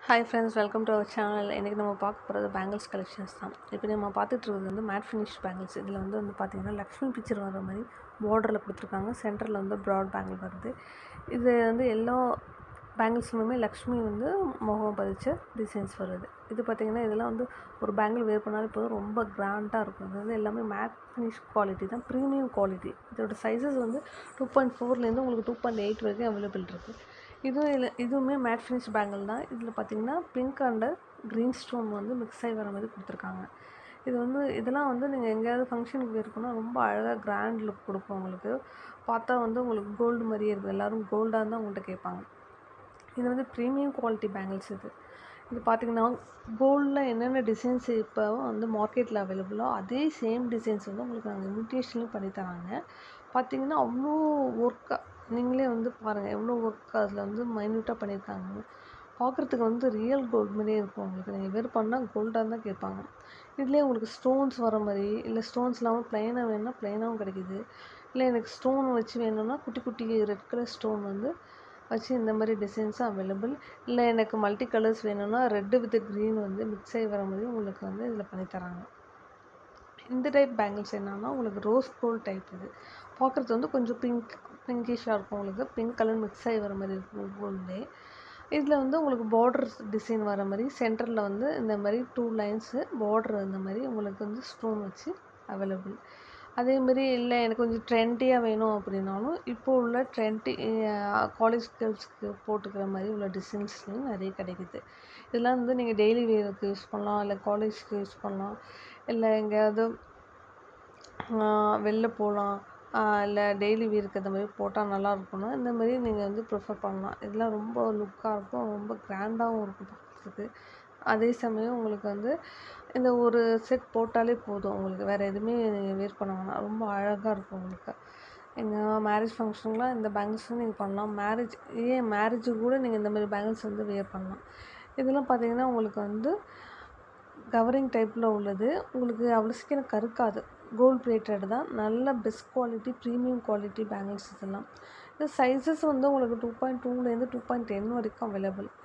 hi friends welcome to our channel இன்றைக்கி நம்ம பார்க்க போகிறது பேங்கிள்ஸ் கலெக்ஷன்ஸ் தான் இப்போ நம்ம பார்த்துட்டு இருக்கிறது வந்து மேட் ஃபினிஷ் பேங்கிள்ஸ் இதில் வந்து வந்து பார்த்திங்கன்னா லக்ஷ்மி பிக்சர் வர மாதிரி பார்டரில் கொடுத்துருக்காங்க சென்டரில் வந்து ப்ராட் பேங்கிள் வருது இது வந்து எல்லா பேங்கிள்ஸுமே லக்ஷ்மி வந்து முகம் பதிச்ச டிசைன்ஸ் வருது இது பார்த்திங்கன்னா இதெல்லாம் வந்து ஒரு பேங்கிள் வேர் பண்ணாலும் போதும் ரொம்ப கிராண்டாக இருக்கும் இது வந்து எல்லாமே மேட் ஃபினிஷ் குவாலிட்டி தான் ப்ரீமியம் குவாலிட்டி இதோட சைஸஸ் வந்து டூ பாயிண்ட் ஃபோர்லேருந்து உங்களுக்கு டூ பாயிண்ட் எயிட் வரைக்கும் அவைலபிள் இருக்குது இதுவும் இதில் இதுவுமே மேட் ஃபினிஷ் பேங்கிள் தான் இதில் பார்த்தீங்கன்னா பிங்க் அண்ட் க்ரீன் ஸ்டோன் வந்து மிக்ஸ் ஆகி வர மாதிரி கொடுத்துருக்காங்க இது வந்து இதெல்லாம் வந்து நீங்கள் எங்கேயாவது ஃபங்க்ஷனுக்கு இருக்கணும்னா ரொம்ப அழகாக கிராண்ட் லுக் கொடுக்கும் உங்களுக்கு பார்த்தா வந்து உங்களுக்கு கோல்டு மாதிரியே இருக்கும் எல்லோரும் கோல்டாக தான் உங்கள்கிட்ட கேட்பாங்க இது வந்து ப்ரீமியம் குவாலிட்டி பேங்கிள்ஸ் இது இது பார்த்திங்கன்னா கோல்டில் என்னென்ன டிசைன்ஸ் இப்போ வந்து மார்க்கெட்டில் அவைலபிளோ அதே சேம் டிசைன்ஸ் வந்து உங்களுக்கு நாங்கள் இமிட்டேஷன்லையும் பண்ணி தராங்க பார்த்திங்கன்னா அவ்வளோ ஒர்க்காக நீங்களே வந்து பாருங்கள் எவ்வளோ ஒர்க் அதில் வந்து மைன்யூட்டாக பண்ணியிருக்காங்க பார்க்குறதுக்கு வந்து ரியல் கோல்டு மாதிரியே இருக்கும் உங்களுக்கு நீங்கள் வேர் பண்ணால் கோல்டாக தான் கேட்பாங்க இதுலேயே உங்களுக்கு ஸ்டோன்ஸ் வர மாதிரி இல்லை ஸ்டோன்ஸ் இல்லாமல் ப்ளைனாக வேணும்னா ப்ளைனாகவும் கிடைக்கிது இல்லை எனக்கு ஸ்டோன் வச்சு வேணும்னா குட்டி குட்டி ரெட் கலர் ஸ்டோன் வந்து வச்சு இந்த மாதிரி டிசைன்ஸும் அவைலபிள் இல்லை எனக்கு மல்டி கலர்ஸ் வேணும்னா ரெட்டு வித் க்ரீன் வந்து மிக்ஸ் ஆகி வர மாதிரி உங்களுக்கு வந்து இதில் பண்ணித்தராங்க இந்த டைப் பேங்கிள்ஸ் என்னன்னா உங்களுக்கு ரோஸ் கோல்ட் டைப் இது பார்க்குறது வந்து கொஞ்சம் பிங்க் பிங்கிஷாக இருக்கும் உங்களுக்கு பிங்க் கலர் மிக்ஸ் ஆகி வர மாதிரி இருக்கும் கோல்டே இதில் வந்து உங்களுக்கு பார்டர் டிசைன் வர மாதிரி சென்டரில் வந்து இந்த மாதிரி டூ லைன்ஸு பார்டர் இந்த மாதிரி உங்களுக்கு வந்து ஸ்டோன் வச்சு அவைலபிள் அதேமாரி இல்லை எனக்கு கொஞ்சம் ட்ரெண்டியாக வேணும் அப்படின்னாலும் இப்போ உள்ள ட்ரெண்டி காலேஜ் கேர்ள்ஸ்க்கு போட்டுக்கிற மாதிரி உள்ள டிசைன்ஸ்லேயும் நிறைய கிடைக்குது இதெல்லாம் வந்து நீங்கள் டெய்லி வேருக்கு யூஸ் பண்ணலாம் இல்லை காலேஜ்க்கு யூஸ் பண்ணலாம் இல்லை எங்கேயாவது வெளில போகலாம் இல்லை டெய்லி வியருக்கு இந்த மாதிரி போட்டால் நல்லா இருக்கும்னா இந்த மாதிரி நீங்கள் வந்து ப்ரிஃபர் பண்ணலாம் இதெல்லாம் ரொம்ப லுக்காக இருக்கும் ரொம்ப கிராண்டாகவும் இருக்கும் பார்க்குறதுக்கு அதே சமயம் உங்களுக்கு வந்து இந்த ஒரு செட் போட்டாலே போதும் உங்களுக்கு வேறு எதுவுமே நீங்கள் வேர் பண்ண வேணாம் ரொம்ப அழகாக இருக்கும் உங்களுக்கு எங்கள் மேரேஜ் ஃபங்க்ஷனுக்குலாம் இந்த பேங்கிள்ஸ் நீங்கள் பண்ணலாம் மேரேஜ் ஏன் மேரேஜுக்கு கூட நீங்கள் இந்த மாதிரி பேங்கிள்ஸ் வந்து வியர் பண்ணலாம் இதெல்லாம் பார்த்தீங்கன்னா உங்களுக்கு வந்து கவரிங் டைப்பில் உள்ளது உங்களுக்கு அவ்வளோ சீக்கிரம் கருக்காது கோல்ட் பிளேட்டட் தான் நல்ல best quality premium quality bangles இதெல்லாம் இந்த சைஸஸ் வந்து உங்களுக்கு டூ பாயிண்ட் டூலேருந்து டூ பாயிண்ட் டென் வரைக்கும் அவைலபிள்